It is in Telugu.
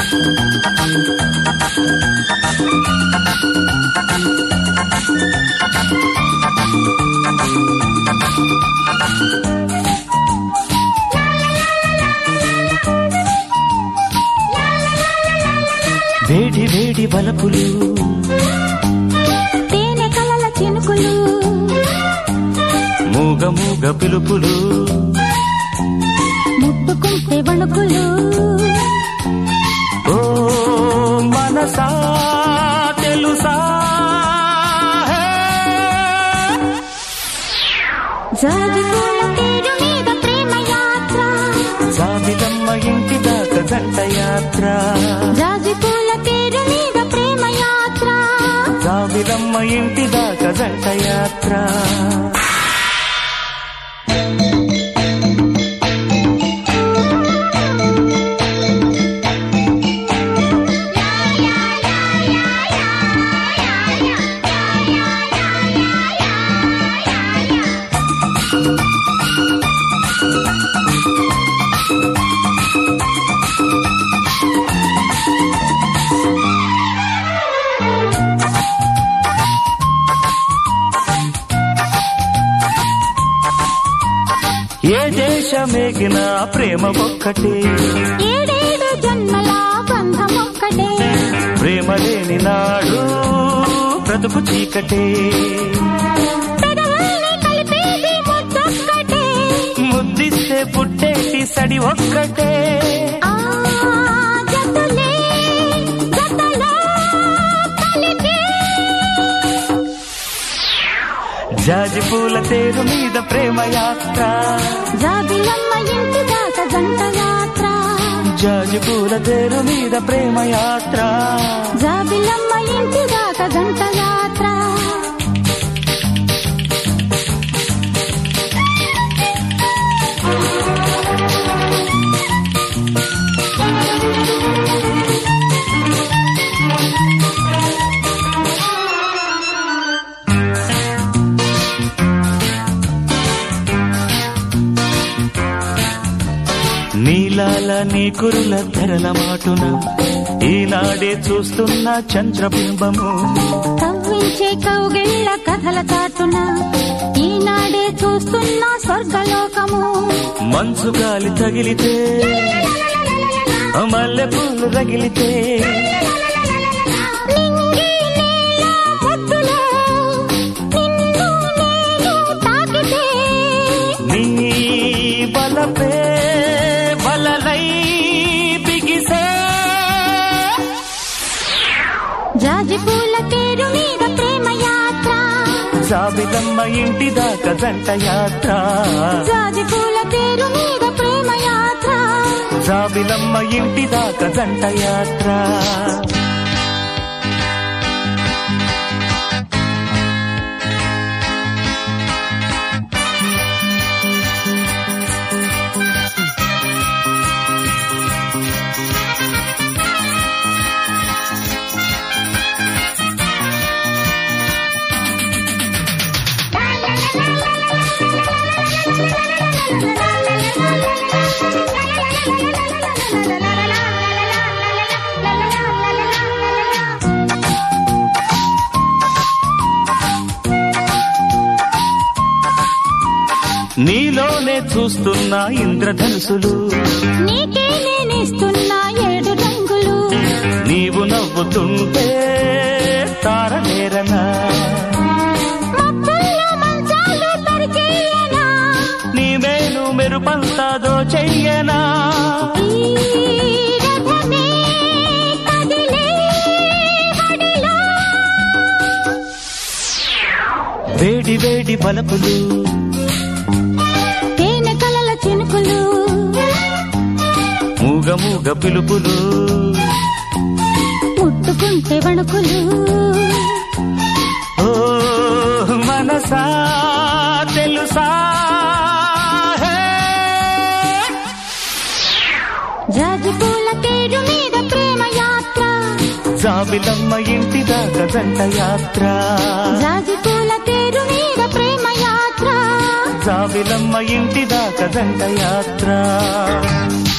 వేడి వేడి వలపులు తేనె కలల చినుకులు మూగ మూగ పిలుపులు ముట్టుకుంటే వణుకులు ఓ మనసా తెలుసా హే. జాజిపూల తీరు మీద ప్రేమ యాత్ర జాబిలమ్మ ఇంటి దాకా జంట యాత్ర జాజిపూల తీరు మీద ప్రేమ యాత్ర జాబిలమ్మ ఇంటి దాకా జంట యాత్ర ఏ దేశమేగిన ప్రేమ ఒక్కటే ఏడేడు జన్మల బంధం ఒక్కటే ప్రేమ లేని నాడు బ్రతుకు చీకటే పెదవుల్ని కలిపేది ముద్దొక్కటే ముద్దిస్తే పుట్టేటి సడి ఒక్కటే ఆ జతులే జతలో కలిపే జాజి పూల తేరు మీద ప్రేమ యాత్ర జాబిలమ్మ ఇంటి దాకా జంట యాత్ర జాజి పూల తేరు మీద ప్రేమ యాత్ర జాబిలమ్మ ఇంటి దాకా జంట యాత్ర నీలాల నీ కురుల ధరల మాటున ఈనాడే చూస్తున్న చంద్రబింబము కవ్వించే కౌగిళ్ళ కథల చాటున ఈనాడే చూస్తున్న స్వర్గలోకము మంచు గాలి తగిలితే మల్లె పూలు రగిలితే నింగి నేల ముద్దులో నిన్ను నేను తాకితే నీ బలపే బలలై బిగిసే జాజి పూల తేరు మీద ప్రేమ యాత్ర జాబిలమ్మ ఇంటి దాకా జంట యాత్ర జాజి పూల తేరు మీద ప్రేమ యాత్ర జాబిలమ్మ ఇంటి దాకా జంట యాత్ర నీలోనే చూస్తున్న ఇంద్రధనుసులు నీకే నేనిస్తున్నా ఏడు రంగులు నీవు నవ్వుతుంటే తారనేరనా మబ్బుల్లో మంచాలు పరిచేయనా నీ మేలు మెరుపంతాదో చెయ్యనా ఈ రథమే కదిలే బడిలో వేడి వేడి బలపులు తేనె కలల చినుకులు మూగ మూగ పిలుపులు ముట్టుకుంటే వణుకులు ఓ మనసా తెలుసా హే. జాజి పూల తేరు మీద ప్రేమ యాత్ర జాబిలమ్మ ఇంటి దాకా జంట యాత్ర జాజి పూల తేరు మీద ప్రేమ యాత్ర జాబిలమ్మ ఇంటి దాకా జంట యాత్ర